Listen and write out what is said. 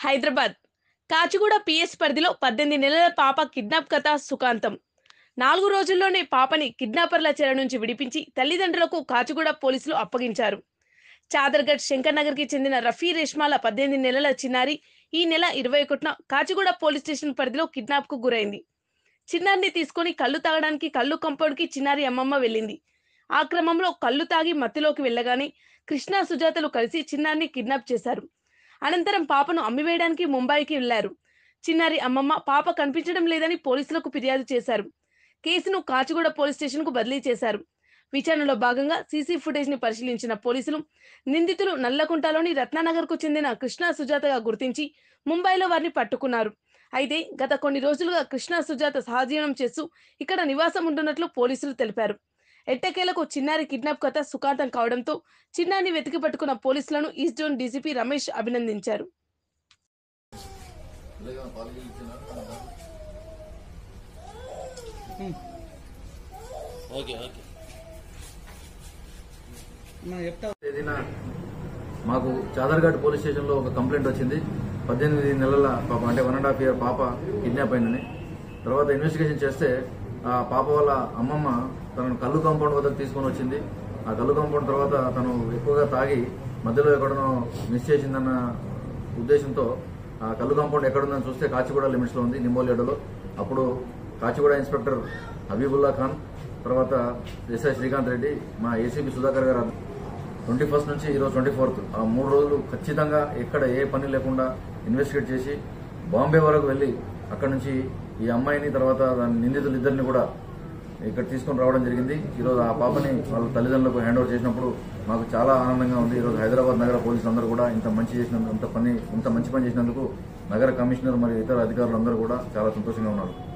Hyderabad Kachiguda PS పరిధిలో పద్దెనిమిది నెలల పాప కిడ్నాప్ కథ సుఖాంతం నాలుగు రోజుల్లోనే పాపని కిడ్నాపర్ల చెర నుంచి విడిపించి తల్లిదండ్రులకు కాచిగూడ పోలీసులు అప్పగించారు చాదర్గఢ్ శంకర్ నగర్కి చెందిన రఫీ రేష్మాల పద్దెనిమిది నెలల చిన్నారి ఈ నెల ఇరవై ఒకటిన కాచిగూడ పోలీస్ స్టేషన్ పరిధిలో కిడ్నాప్ కు గురైంది చిన్నారిని తీసుకొని కళ్ళు తాగడానికి కళ్ళు కంపౌండ్కి చిన్నారి అమ్మమ్మ వెళ్ళింది ఆ క్రమంలో కళ్ళు తాగి మత్తులోకి వెళ్ళగానే కృష్ణా సుజాతలు కలిసి చిన్నారిని కిడ్నాప్ చేశారు అనంతరం పాపను అమ్మివేయడానికి ముంబైకి వెళ్లారు చిన్నారి అమ్మమ్మ పాప కనిపించడం లేదని పోలీసులకు ఫిర్యాదు చేశారు కేసును కాచిగూడ పోలీస్ స్టేషన్ కు బదిలీ చేశారు విచారణలో భాగంగా సీసీ ఫుటేజ్ ని పరిశీలించిన పోలీసులు నిందితులు నల్లకుంటలోని రత్నానగర్ కు చెందిన కృష్ణా సుజాతగా గుర్తించి ముంబైలో వారిని పట్టుకున్నారు అయితే గత కొన్ని రోజులుగా కృష్ణా సుజాత సహజీవనం చేస్తూ ఇక్కడ నివాసం ఉంటున్నట్లు పోలీసులు తెలిపారు ఎట్టకేలకు చిన్నారి కిడ్నాప్ కథ సుఖాంతం కావడంతో చిన్నారిని వెతికి పట్టుకున్న పోలీసులను ఈస్ట్ జోన్ డీసీపీ రమేష్ అభినందించారు ఓకే ఓకే మనం చెప్తా తేదీన మాకు చాదర్ఘాట్ పోలీస్ స్టేషన్లో ఒక కంప్లైంట్ వచ్చింది పద్దెనిమిది నెలల పాప అంటే వన్ అండ్ హాఫ్ ఇయర్ పాప కిడ్నాప్ అయిందని తర్వాత ఇన్వెస్టిగేషన్ చేస్తే ఆ పాప వాళ్ళ అమ్మమ్మ తనను కళ్ళు కాంపౌండ్ వద్దకు తీసుకొని వచ్చింది ఆ కళ్ళు కాంపౌండ్ తర్వాత తను ఎక్కువగా తాగి మధ్యలో ఎక్కడనో మిస్ చేసిందన్న ఉద్దేశంతో ఆ కళ్ళు కాంపౌండ్ ఎక్కడుందని చూస్తే కాచిగూడ లిమిట్స్లో ఉంది నిమ్మోలియాడలో అప్పుడు కాచిగూడ ఇన్స్పెక్టర్ హబీబుల్లా ఖాన్ తర్వాత ఎస్ఐ శ్రీకాంత్ రెడ్డి మా ఏసీబీ సుధాకర్ గారు ట్వంటీ ఫస్ట్ నుంచి ఈరోజు ట్వంటీ ఫోర్త్ ఆ మూడు రోజులు ఖచ్చితంగా ఎక్కడ ఏ పని లేకుండా ఇన్వెస్టిగేట్ చేసి బాంబే వరకు వెళ్ళి అక్కడ నుంచి ఈ అమ్మాయిని తర్వాత దాని నిందితులు ఇద్దరిని కూడా ఇక్కడ తీసుకొని రావడం జరిగింది ఈరోజు ఆ పాపని వాళ్ళ తల్లిదండ్రులకు హ్యాండ్ ఓవర్ చేసినప్పుడు మాకు చాలా ఆనందంగా ఉంది ఈరోజు హైదరాబాద్ నగర పోలీసులు అందరూ కూడా ఇంత మంచి చేసినందుకు ఇంత పని ఇంత మంచి పని చేసినందుకు నగర కమిషనర్ మరియు ఇతర అధికారులు అందరూ కూడా చాలా సంతోషంగా ఉన్నారు